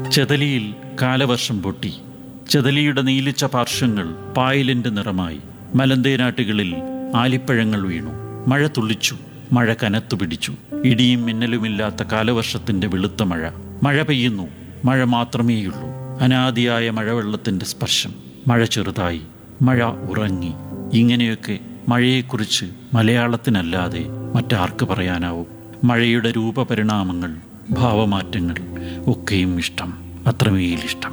ചെതലിയിൽ കാലവർഷം പൊട്ടി ചെതലിയുടെ നീലിച്ച പാർശ്വങ്ങൾ പായലിന്റെ നിറമായി മലന്തേനാട്ടുകളിൽ ആലിപ്പഴങ്ങൾ വീണു മഴ തുള്ളിച്ചു മഴ കനത്തു പിടിച്ചു ഇടിയും മിന്നലുമില്ലാത്ത കാലവർഷത്തിന്റെ വെളുത്ത മഴ മഴ പെയ്യുന്നു മഴ മാത്രമേയുള്ളൂ അനാദിയായ മഴവെള്ളത്തിന്റെ സ്പർശം മഴ ചെറുതായി മഴ ഉറങ്ങി ഇങ്ങനെയൊക്കെ മഴയെക്കുറിച്ച് മലയാളത്തിനല്ലാതെ മറ്റാർക്ക് പറയാനാവും മഴയുടെ രൂപപരിണാമങ്ങൾ ഭാവമാറ്റങ്ങൾ ഒക്കെയും ഇഷ്ടം അത്രമേൽ ഇഷ്ടം